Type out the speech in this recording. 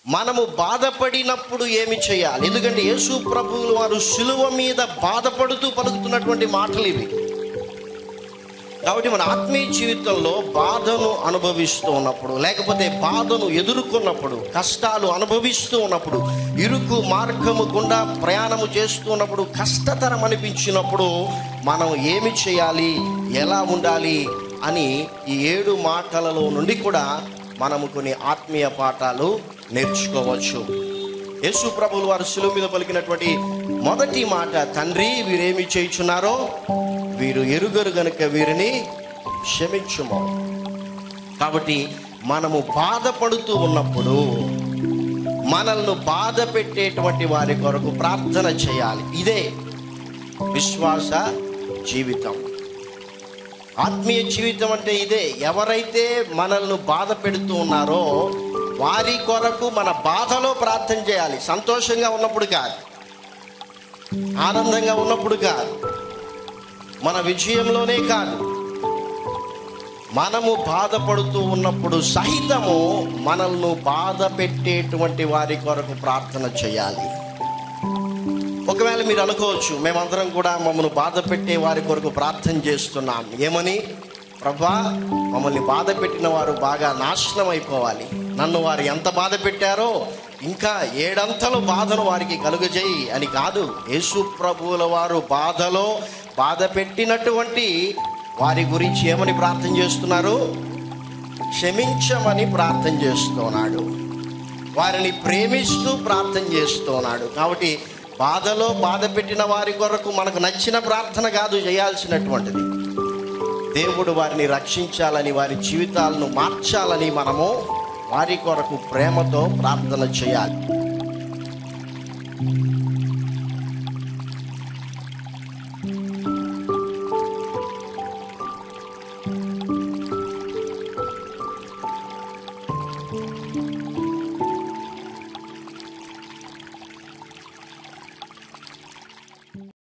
మనము బాధపడినప్పుడు ఏమి చేయాలి ఎందుకంటే యేసు ప్రభువులు వారు శిలువ మీద బాధపడుతూ పలుకుతున్నటువంటి మాటలు ఇవి కాబట్టి మన ఆత్మీయ జీవితంలో బాధను అనుభవిస్తూ ఉన్నప్పుడు లేకపోతే బాధను ఎదుర్కొన్నప్పుడు కష్టాలు అనుభవిస్తూ ఉన్నప్పుడు ఇరుకు మార్గము గుండా ప్రయాణము చేస్తూ ఉన్నప్పుడు కష్టతరం అనిపించినప్పుడు మనం ఏమి చేయాలి ఎలా ఉండాలి అని ఈ ఏడు మాటలలో నుండి కూడా మనము కొన్ని ఆత్మీయ పాఠాలు నేర్చుకోవచ్చు యేసు ప్రభులు వారు శిలువ మీద పలికినటువంటి మొదటి మాట తండ్రి వీరేమి చేయుచున్నారో వీరు ఎరుగరు గనుక వీరిని క్షమించుము కాబట్టి మనము బాధపడుతూ ఉన్నప్పుడు మనల్ని బాధ పెట్టేటువంటి వారి కొరకు ప్రార్థన చేయాలి ఇదే విశ్వాస జీవితం ఆత్మీయ జీవితం అంటే ఇదే ఎవరైతే మనల్ని బాధ పెడుతూ ఉన్నారో వారి కొరకు మన బాధలో ప్రార్థన చేయాలి సంతోషంగా ఉన్నప్పుడు కాదు ఆనందంగా ఉన్నప్పుడు కాదు మన విజయంలోనే కాదు మనము బాధపడుతూ ఉన్నప్పుడు సహితము మనల్ని బాధ పెట్టేటువంటి వారి కొరకు ప్రార్థన చేయాలి ఒకవేళ మీరు అనుకోవచ్చు మేమందరం కూడా మమ్మల్ని బాధ పెట్టే వారి కొరకు ప్రార్థన చేస్తున్నాం ఏమని ప్రభా మమ్మల్ని బాధ పెట్టిన వారు బాగా నాశనం అయిపోవాలి నన్ను వారు ఎంత బాధ పెట్టారో ఇంకా ఏడంతలు బాధను వారికి కలుగజేయి అని కాదు యేసు ప్రభువుల వారు బాధలో బాధ పెట్టినటువంటి వారి గురించి ఏమని ప్రార్థన చేస్తున్నారు క్షమించమని ప్రార్థన చేస్తున్నాడు వారిని ప్రేమిస్తూ ప్రార్థన చేస్తున్నాడు కాబట్టి బాధలో బాధ పెట్టిన వారి కొరకు మనకు నచ్చిన ప్రార్థన కాదు చేయాల్సినటువంటిది దేవుడు వారిని రక్షించాలని వారి జీవితాలను మార్చాలని మనము వారి కొరకు ప్రేమతో ప్రార్థన చేయాలి